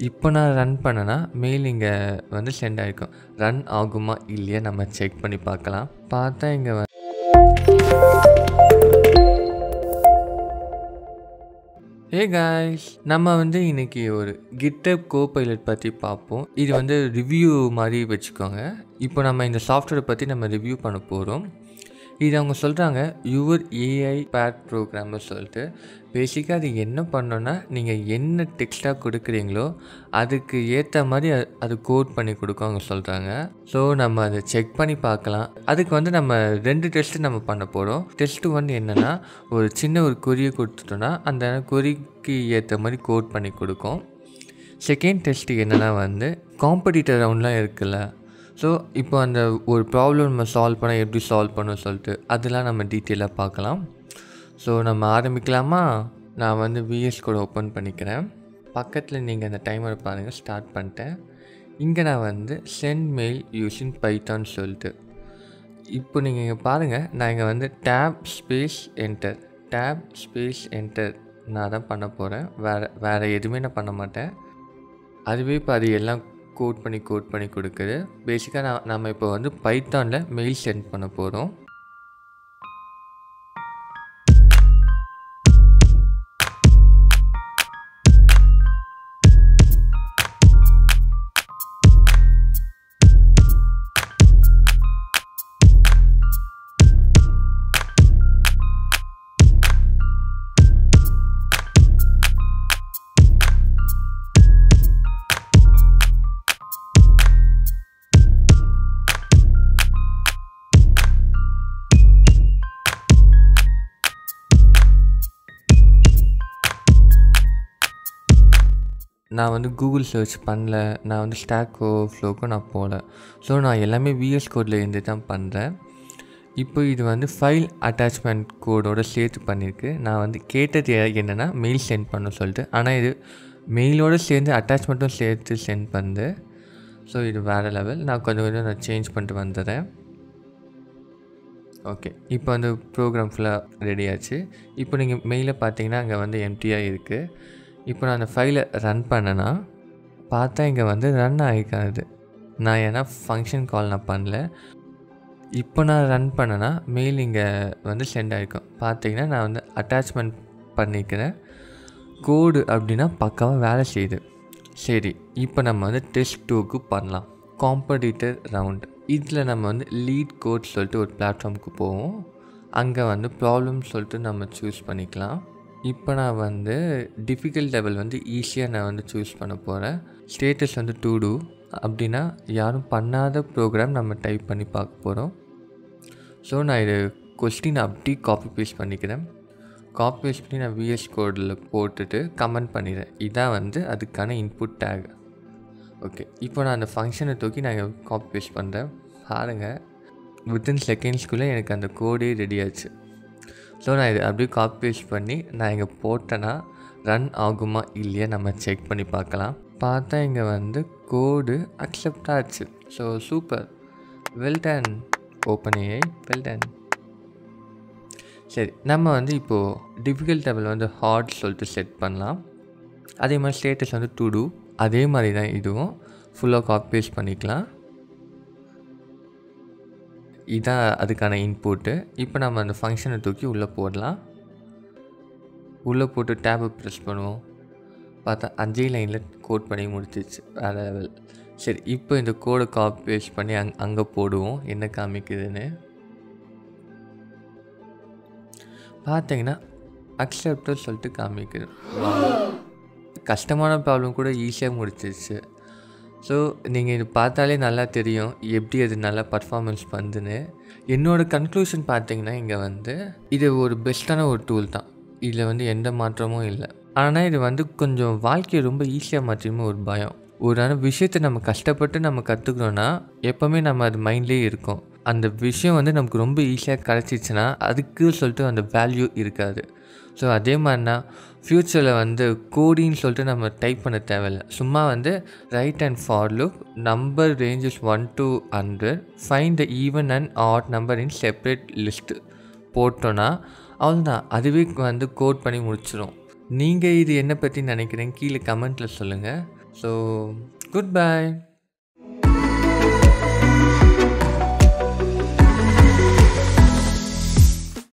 இப்போ நான் ரன் பண்ணேன்னா மெயில் இங்கே வந்து சென்ட் ஆகிருக்கும் ரன் ஆகுமா இல்லையா நம்ம செக் பண்ணி பார்க்கலாம் பார்த்தா இங்கே ஏ காய்ஸ் நம்ம வந்து இன்னைக்கு ஒரு கிட்டப் கோ பைலட் பற்றி பார்ப்போம் இது வந்து ரிவ்யூ மாதிரி வச்சுக்கோங்க இப்போ நம்ம இந்த சாஃப்ட்வேரை பற்றி நம்ம ரிவ்யூ பண்ண போகிறோம் இது அவங்க சொல்கிறாங்க யுவர் ஏஐ பேட் ப்ரோக்ராம்னு சொல்லிட்டு பேசிக்காக அது என்ன பண்ணோன்னா நீங்கள் என்ன டெக்ஸ்ட்டாக கொடுக்குறீங்களோ அதுக்கு ஏற்ற மாதிரி அது- அது கோட் பண்ணி கொடுக்கும் அவங்க சொல்கிறாங்க ஸோ நம்ம அதை செக் பண்ணி பார்க்கலாம் அதுக்கு வந்து நம்ம ரெண்டு டெஸ்ட்டு நம்ம பண்ண போகிறோம் டெஸ்ட்டு வந்து என்னென்னா ஒரு சின்ன ஒரு கொரியை கொடுத்துட்டோன்னா அந்த கொரிக்கு ஏற்ற மாதிரி கோட் பண்ணி கொடுக்கும் செகண்ட் டெஸ்ட்டு என்னென்னா வந்து காம்படிட்டர் ரவுண்ட்லாம் இருக்குல்ல ஸோ இப்போ அந்த ஒரு ப்ராப்ளம் நம்ம சால்வ் பண்ண எப்படி சால்வ் பண்ணணும் சொல்லிட்டு அதெல்லாம் நம்ம டீட்டெயிலாக பார்க்கலாம் ஸோ நம்ம ஆரம்பிக்கலாமா நான் வந்து விஎஸ் கோட் ஓப்பன் பண்ணிக்கிறேன் பக்கத்தில் நீங்கள் அந்த டைமரை பாருங்கள் ஸ்டார்ட் பண்ணிட்டேன் இங்கே நான் வந்து சென்ட் மெயில் யூஸிங் பைத்தான் சொல்லிட்டு இப்போ நீங்கள் இங்கே பாருங்கள் நான் இங்கே வந்து tab space enter tab space enter நான் தான் பண்ண போகிறேன் வேறு வேறு எதுவுமே நான் பண்ண மாட்டேன் அதுவே இப்போ அது எல்லாம் கோட் பண்ணி கோட் பண்ணி கொடுக்குது பேசிக்காக நான் நம்ம இப்போ வந்து பைத்தானில் மெயில் சென்ட் பண்ண போகிறோம் நான் வந்து கூகுள் சர்ச் பண்ணல நான் வந்து ஸ்டாக் ஃப்ளோக்கும் நான் போகல ஸோ நான் எல்லாமே விஎஸ் கோடில் இருந்து தான் பண்ணுறேன் இப்போ இது வந்து ஃபைல் அட்டாச்மெண்ட் கோடோட சேர்த்து பண்ணியிருக்கு நான் வந்து கேட்டது எ- என்னென்னா மெயில் சென்ட் பண்ண சொல்லிட்டு ஆனால் இது மெயிலோடு சேர்ந்து அட்டாச்மெண்ட்டும் சேர்த்து சென்ட் பண்ணுது ஸோ இது வேறு லெவல் நான் கொஞ்சம் கொஞ்சம் நான் சேஞ்ச் பண்ணிட்டு வந்துடுறேன் ஓகே இப்போ வந்து ப்ரோக்ராம் ஃபுல்லாக ரெடி ஆச்சு இப்போ நீங்கள் மெயிலை பார்த்தீங்கன்னா அங்கே வந்து எம்டியாக இருக்குது இப்போ நான் அந்த ஃபைலை ரன் பண்ணேன்னா பார்த்தா இங்கே வந்து ரன் ஆகிக்காது நான் ஏன்னா ஃபங்க்ஷன் கால் நான் பண்ணல இப்போ நான் ரன் பண்ணேன்னா மெயில் இங்கே வந்து சென்ட் ஆகிருக்கும் பார்த்தீங்கன்னா நான் வந்து அட்டாச்மெண்ட் பண்ணிக்கிறேன் கோடு அப்படின்னா பக்காவாக வேலை செய்யுது சரி இப்போ நம்ம வந்து டெஸ்ட் டூக்கு பண்ணலாம் காம்படிட்டர் ரவுண்ட் இதில் நம்ம வந்து லீட் கோட் சொல்லிட்டு ஒரு பிளாட்ஃபார்முக்கு போவோம் அங்கே வந்து ப்ராப்ளம் சொல்லிட்டு நம்ம சூஸ் பண்ணிக்கலாம் இப்போ நான் வந்து டிஃபிகல்ட் லெவல் வந்து ஈஸியாக நான் வந்து சூஸ் பண்ண போகிறேன் ஸ்டேட்டஸ் வந்து டூ டூ அப்படின்னா யாரும் பண்ணாத ப்ரோக்ராம் நம்ம டைப் பண்ணி பார்க்க போகிறோம் ஸோ நான் இது கொஸ்டின் அப்படி காப்பி பேஸ்ட் பண்ணிக்கிறேன் காப்பி பேஸ்ட் பண்ணி நான் விஎஸ் கோடில் போட்டுட்டு கமெண்ட் பண்ணிடுறேன் இதான் வந்து அதுக்கான இன்புட் டேக் ஓகே இப்போ நான் அந்த ஃபங்க்ஷனை தூக்கி நான் இங்கே காப்பி பேஸ்ட் பண்ணுறேன் பாருங்கள் வித்தின் செகண்ட்ஸ்குள்ளே எனக்கு அந்த கோடே ரெடி ஆச்சு ஸோ நான் இது அப்படியே காப்பி பேஸ்ட் பண்ணி நான் இங்கே போட்டேன்னா ரன் ஆகுமா இல்லையா நம்ம செக் பண்ணி பார்க்கலாம் பார்த்தா இங்கே வந்து கோடு அக்செப்ட் ஆச்சு so super well done open AI well done சரி நம்ம வந்து இப்போது டிஃபிகல்ட் லெவல் வந்து ஹார்ட் சொல்லிட்டு செட் பண்ணலாம் அதே மாதிரி ஸ்டேட்டஸ் வந்து டு டூ அதே மாதிரி தான் இதுவும் ஃபுல்லாக காப்பி பேஸ்ட் பண்ணிக்கலாம் இதான் அதுக்கான இன்புட்டு இப்போ நம்ம அந்த ஃபங்க்ஷனை தூக்கி உள்ளே போடலாம் உள்ளே போட்டு டேபை ப்ரெஸ் பண்ணுவோம் பார்த்தா அஞ்சே லைனில் கோட் பண்ணி முடிச்சிச்சு வேறு லெவல் சரி இப்போ இந்த கோடை காப்பி பேஸ்ட் பண்ணி அங் அங்கே போடுவோம் என்ன காமிக்குதுன்னு பார்த்தீங்கன்னா அக்செப்டர் சொல்லிட்டு காமிக்குது கஷ்டமான ப்ராப்ளம் கூட ஈஸியாக முடிச்சிருச்சு ஸோ நீங்கள் இது பார்த்தாலே நல்லா தெரியும் எப்படி அது நல்லா பர்ஃபார்மன்ஸ் பண்ணுதுன்னு என்னோடய கன்க்ளூஷன் பார்த்தீங்கன்னா இங்கே வந்து இது ஒரு பெஸ்ட்டான ஒரு டூல் தான் இதில் வந்து எந்த மாற்றமும் இல்லை ஆனால் இது வந்து கொஞ்சம் வாழ்க்கையை ரொம்ப ஈஸியாக மாற்றியுமே ஒரு பயம் ஒரு ஆன விஷயத்தை நம்ம கஷ்டப்பட்டு நம்ம கற்றுக்குறோன்னா எப்போவுமே நம்ம அது மைண்ட்லேயே இருக்கும் அந்த விஷயம் வந்து நமக்கு ரொம்ப ஈஸியாக கிடச்சிச்சின்னா அதுக்கு சொல்லிட்டு அந்த வேல்யூ இருக்காது ஸோ அதே மாதிரினா ஃப்யூச்சரில் வந்து கோடின்னு சொல்லிட்டு நம்ம டைப் பண்ண தேவையில்ல சும்மா வந்து write and for loop number ranges one to hundred find the even and odd number in separate list போட்டோன்னா அவ்வளோதான் அதுவே வந்து கோட் பண்ணி முடிச்சிடும் நீங்கள் இது என்ன பற்றி நினைக்கிறீங்க கீழே கமெண்ட்டில் சொல்லுங்கள் ஸோ குட் பை